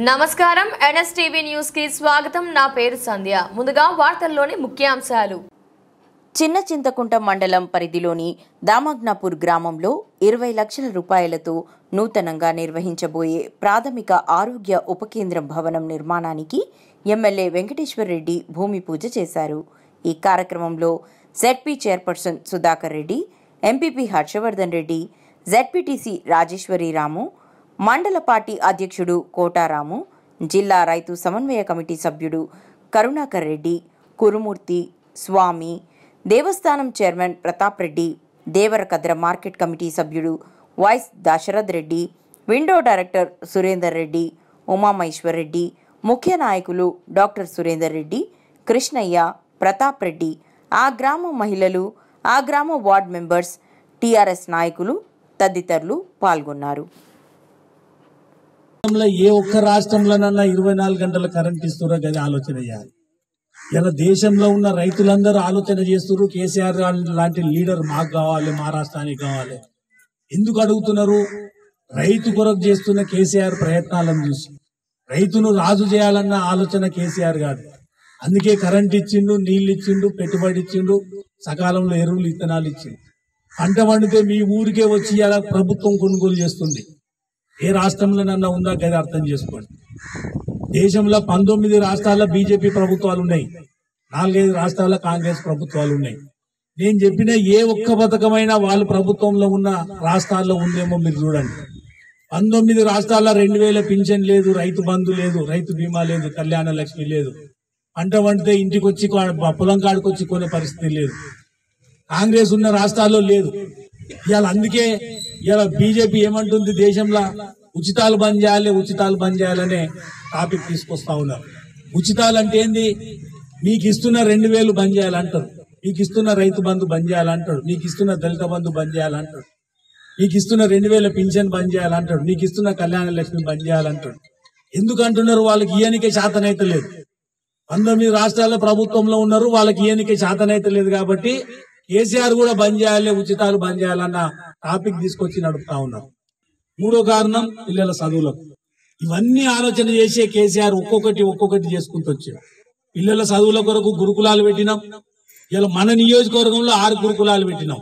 నమస్కారం NSTV news కి స్వాగతం నా పేరు సంధ్య ముందుగా వార్తల్లోని ముఖ్యాంశాలు చిన్న చింతకుంట మండలం పరిధిలోని దామగ్నాపూర్ గ్రామంలో ఇరవై లక్షల రూపాయలతో నూతనంగా నిర్వహించబోయే ప్రాథమిక ఆరోగ్య ఉపకేంద్రం భవనం నిర్మాణానికి ఎమ్మెల్యే వెంకటేశ్వర్ రెడ్డి భూమి పూజ చేశారు ఈ కార్యక్రమంలో ZP chairperson Sudhakar Reddy MPP Harshavardhan Reddy ZPTC Rajeshwari Ramu మండల పార్టీ అధ్యక్షుడు కోటారాము జిల్లా రైతు సమన్వయ కమిటీ సభ్యుడు కరుణాకర్ రెడ్డి కురుమూర్తి స్వామి దేవస్థానం chairman Pratap Reddy Devarakadra market committee సభ్యుడు vice Dasharath Reddy window director Surender Reddy Umamaheshwar Reddy ముఖ్య నాయకులు డాక్టర్ సురేందర్ రెడ్డి కృష్ణయ్య ప్రతాప్ రెడ్డి ఆ గ్రామ మహిళలు ఆ గ్రామ వార్డ్ మెంబర్స్ టీఆర్ఎస్ నాయకులు తదితరులు పాల్గొన్నారు రాష్ట్రంలో ఏ ఒక్క రాష్ట్రంలోనన్నా ఇరవై నాలుగు గంటల కరెంట్ ఇస్తున్నా గది ఆలోచన చేయాలి ఇలా దేశంలో ఉన్న రైతులందరూ ఆలోచన చేస్తున్నారు కేసీఆర్ లాంటి లీడర్ మాకు కావాలి మా రాష్ట్రానికి కావాలి ఎందుకు అడుగుతున్నారు రైతు కొరకు చేస్తున్న కేసీఆర్ ప్రయత్నాలను చూసి రైతును రాజు చేయాలన్న ఆలోచన కేసీఆర్ కాదు అందుకే కరెంట్ ఇచ్చిండు నీళ్లు ఇచ్చిండు పెట్టుబడి ఇచ్చిండు సకాలంలో ఎరువులు ఇత్తనాలు ఇచ్చిండు పంట పండితే మీ ఊరికే వచ్చి ఇలా ప్రభుత్వం కొనుగోలు చేస్తుంది ఏ రాష్ట్రంలోనన్నా ఉందా గది అర్థం చేసుకోండి దేశంలో పంతొమ్మిది రాష్ట్రాల్లో బీజేపీ ప్రభుత్వాలు ఉన్నాయి నాలుగైదు రాష్ట్రాల్లో కాంగ్రెస్ ప్రభుత్వాలు ఉన్నాయి నేను చెప్పిన ఏ ఒక్క పథకమైనా వాళ్ళ ప్రభుత్వంలో ఉన్న రాష్ట్రాల్లో ఉందేమో మీరు చూడండి పంతొమ్మిది రాష్ట్రాల్లో రెండు వేల పింఛన్ లేదు రైతు బంధు లేదు రైతు బీమా లేదు కళ్యాణ లక్ష్మి లేదు పంట వండితే ఇంటికి వచ్చి కొ- పొలం కాడికి వచ్చి కొనే పరిస్థితి లేదు కాంగ్రెస్ ఉన్న రాష్ట్రాల్లో లేదు ఇవాళ అందుకే ఇవాళ బీజేపీ ఏమంటుంది దేశంలో ఉచితాలు బంద్ చేయాలి ఉచితాలు బంద్ చేయాలనే టాపిక్ తీసుకొస్తా ఉన్నారు ఉచితాలు అంటే ఏంది మీకు ఇస్తున్న రెండు వేలు బంద్ చేయాలంటారు మీకు ఇస్తున్న రైతు బంధు బంద్ చేయాలంటాడు మీకు ఇస్తున్న దళిత బంధు బంద్ చేయాలంటాడు మీకు ఇస్తున్న రెండు వేల పింఛన్ బంద్ చేయాలంటాడు మీకు ఇస్తున్న కళ్యాణ లక్ష్మి బంద్ చేయాలంటాడు ఎందుకు అంటున్నారు వాళ్ళకి ఇయనికే శాతనైతే లేదు పంతొమ్మిది రాష్ట్రాల ప్రభుత్వంలో ఉన్నారు వాళ్ళకి ఇయనికే శాతనైతే లేదు కాబట్టి కేసీఆర్ కూడా బంద్ చేయాలి ఉచితాలు బంద్ చేయాలన్న టాపిక్ తీసుకొచ్చి నడుపుతా ఉన్నారు మూడో కారణం పిల్లల చదువులకు ఇవన్నీ ఆలోచన చేసే కేసీఆర్ ఒక్కొక్కటి ఒక్కొక్కటి చేసుకుంటూ వచ్చాడు పిల్లల చదువుల కొరకు గురుకులాలు పెట్టినాం ఇలా మన నియోజకవర్గంలో ఆరు గురుకులాలు పెట్టినాం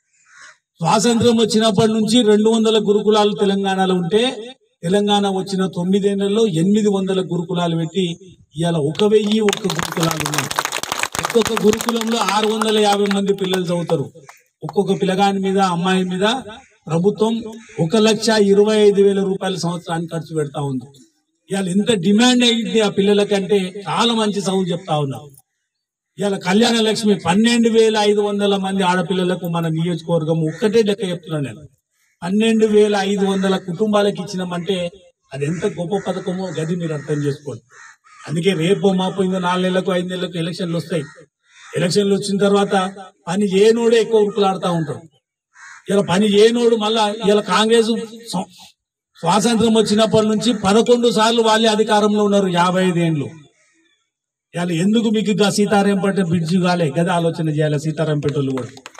స్వాతంత్రం వచ్చినప్పటి నుంచి రెండు వందల గురుకులాలు తెలంగాణలో ఉంటే తెలంగాణ వచ్చిన తొమ్మిదేళ్లలో ఎనిమిది వందల గురుకులాలు పెట్టి ఇవాళ ఒక వెయ్యి ఒక్క గురుకులాలు ఉన్నాయి ఒక్కొక్క గురుకులంలో ఆరు వందల యాభై మంది పిల్లలు చదువుతారు ఒక్కొక్క పిల్లగాని మీద అమ్మాయి మీద ప్రభుత్వం ఒక లక్ష ఇరవై ఐదు వేల రూపాయల సంవత్సరానికి ఖర్చు పెడతా ఉంది ఇవాళ ఎంత డిమాండ్ అయింది ఆ పిల్లలకంటే చాలా మంచి చదువు చెప్తా ఉన్నారు ఇవాళ కళ్యాణ లక్ష్మి పన్నెండు వేల ఐదు వందల మంది ఆడపిల్లలకు మన నియోజకవర్గం ఒక్కటే లెక్క చెప్తున్నాను నేను పన్నెండు వేల ఐదు వందల కుటుంబాలకు ఇచ్చినామంటే అది ఎంత గొప్ప పథకమో గది మీరు అర్థం చేసుకోండి అందుకే రేపు మాపు ఇంకా నాలుగు నెలలకు ఐదు నెలలకు ఎలక్షన్లు వస్తాయి ఎలక్షన్లు వచ్చిన తర్వాత పని చేయనోడే ఎక్కువ ఉరుకులాడుతూ ఉంటాడు ఇలా పని చేయనోడు మళ్ళా ఇలా కాంగ్రెస్ స్వ- స్వాతంత్రం వచ్చినప్పటి నుంచి పదకొండు సార్లు వాళ్ళే అధికారంలో ఉన్నారు యాభై ఐదేండ్లు ఇవాళ ఎందుకు మీకు ఇంకా సీతారాంపేట బ్రిడ్జి కాలే గదా ఆలోచన చేయాలి సీతారాంపేటలు కూడా